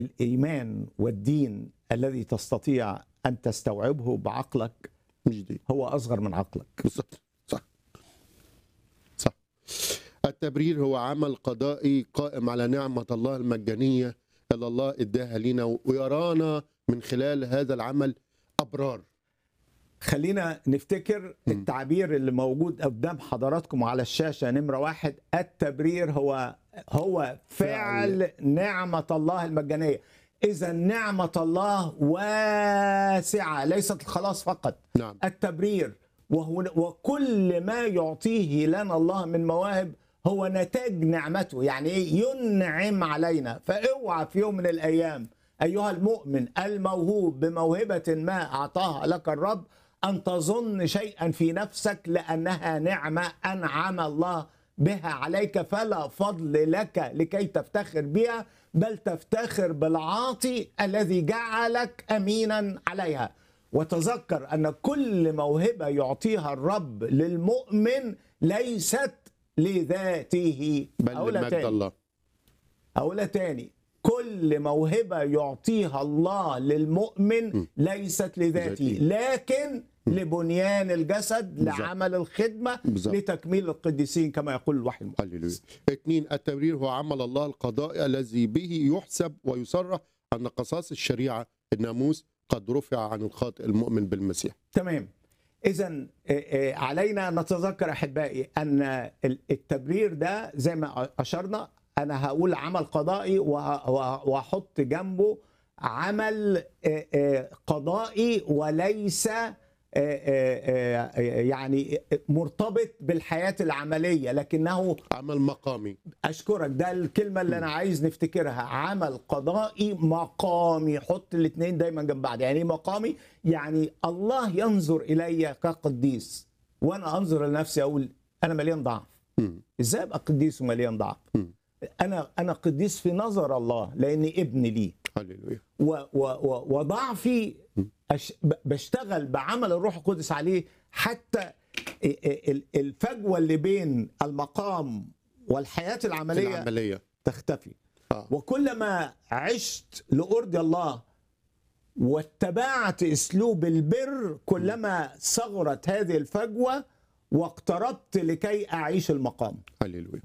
الايمان والدين الذي تستطيع ان تستوعبه بعقلك مش دي هو اصغر من عقلك بالظبط صح صح التبرير هو عمل قضائي قائم على نعمة الله المجانية اللي الله اداها لينا ويرانا من خلال هذا العمل أبرار خلينا نفتكر التعبير اللي موجود قدام حضراتكم على الشاشه نمره واحد التبرير هو هو فعل نعمه الله المجانيه اذا نعمه الله واسعه ليست الخلاص فقط نعم التبرير وهو وكل ما يعطيه لنا الله من مواهب هو نتاج نعمته يعني ايه ينعم علينا فاوعى في يوم من الايام ايها المؤمن الموهوب بموهبه ما اعطاها لك الرب ان تظن شيئا في نفسك لانها نعمه انعم الله بها عليك فلا فضل لك لكي تفتخر بها بل تفتخر بالعاطي الذي جعلك امينا عليها وتذكر ان كل موهبه يعطيها الرب للمؤمن ليست لذاته بل أقولها لمجد تاني. الله أقولها تاني كل موهبة يعطيها الله للمؤمن ليست لذاته ذاتي. لكن لبنيان الجسد بالظبط. لعمل الخدمة بالظبط. لتكميل القديسين كما يقول الوحي المقدس هللويا اثنين التبرير هو عمل الله القضائي الذي به يحسب ويصرح أن قصاص الشريعة الناموس قد رفع عن الخاطئ المؤمن بالمسيح تمام إذا علينا أن نتذكر أحبائي أن ال- التبرير ده زي ما أشرنا أنا هقول عمل قضائي وه- وه- وأحط جنبه عمل آه، آه، قضائي وليس آه، آه، آه، يعني مرتبط بالحياة العملية لكنه عمل مقامي اشكرك ده الكلمه اللي انا عايز نفتكرها عمل قضائي مقامي حط الاثنين دايما جنب بعض يعني ايه مقامي يعني الله ينظر الي كقديس وانا انظر لنفسي اقول انا مليان ضعف مم. ازاي ابقى قديس ومليان ضعف مم. انا انا قديس في نظر الله لاني ابن ليه هللويا و و و وضعفي أش ب- بشتغل بعمل الروح القدس عليه حتى ال- ال- الفجوه اللي بين المقام والحياه في العمليه العملية تختفي آه. وكلما عشت لأرضي الله واتبعت اسلوب البر كلما صغرت هذه الفجوه واقتربت لكي اعيش المقام هللويا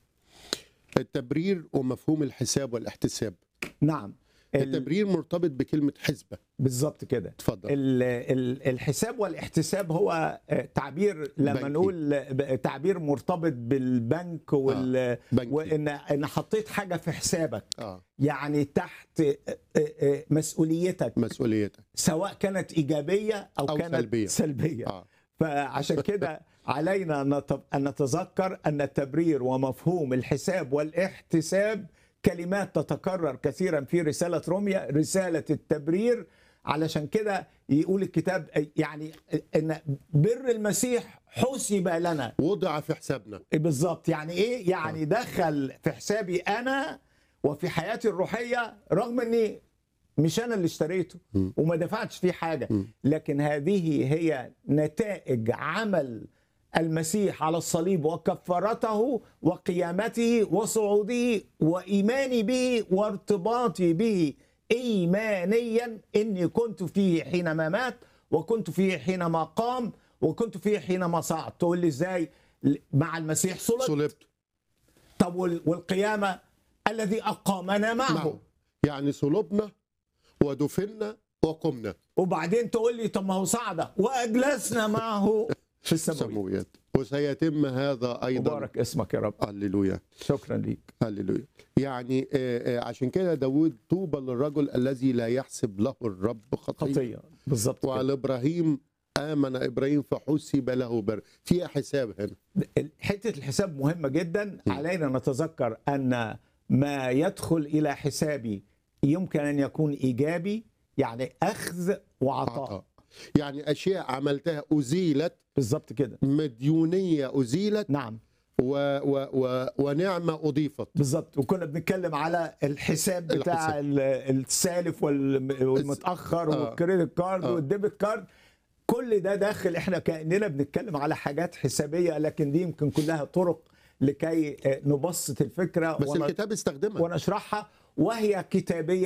التبرير ومفهوم الحساب والاحتساب نعم ال- التبرير مرتبط بكلمة حسبة بالظبط كده اتفضل ال- ال- الحساب والاحتساب هو آه، تعبير لما بنكي. نقول آه، تعبير مرتبط بالبنك وال بنكي. وان ان حطيت حاجه في حسابك اه يعني تحت آه، آه، آه، مسؤوليتك مسؤوليتك سواء كانت ايجابيه او, أو كانت سلبية. سلبيه اه فعشان كده علينا أن نت- ان نتذكر ان التبرير ومفهوم الحساب والاحتساب كلمات تتكرر كثيرا في رساله روميا رساله التبرير علشان كده يقول الكتاب يعني ان بر المسيح حسب لنا وضع في حسابنا بالظبط يعني ايه يعني دخل في حسابي انا وفي حياتي الروحيه رغم اني مش انا اللي اشتريته م. وما دفعتش فيه حاجه م. لكن هذه هي نتائج عمل المسيح على الصليب وكفارته وقيامته وصعوده وايماني به وارتباطي به ايمانيا اني كنت فيه حينما مات وكنت فيه حينما قام وكنت فيه حينما صعد تقول لي ازاي مع المسيح صلب صلبت طب وال- والقيامه الذي اقامنا معه معه يعني صلبنا ودفنا وقمنا وبعدين تقول لي طب ما هو صعد واجلسنا معه في السماويات سمويات وسيتم هذا ايضا مبارك اسمك يا رب هللويا شكرا ليك هللويا يعني آه، آه، عشان كده داود طوبى للرجل الذي لا يحسب له الرب خطيه خطيه بالظبط كده. وعلى ابراهيم امن ابراهيم فحسب له بر في حساب هنا حته الحساب مهمه جدا علينا نتذكر ان ما يدخل الى حسابي يمكن ان يكون ايجابي يعني اخذ وعطاء عطاء يعني اشياء عملتها ازيلت بالظبط كده مديونيه ازيلت نعم و و و ونعمه اضيفت بالظبط وكنا بنتكلم على الحساب بتاع الحساب. ال- السالف والم- والمتاخر آه. والكريدت كارد آه. والديبت كارد كل ده داخل احنا كاننا بنتكلم على حاجات حسابيه لكن دي يمكن كلها طرق لكي آه، نبسط الفكره بس ون- الكتاب استخدمها ونشرحها وهي كتابيه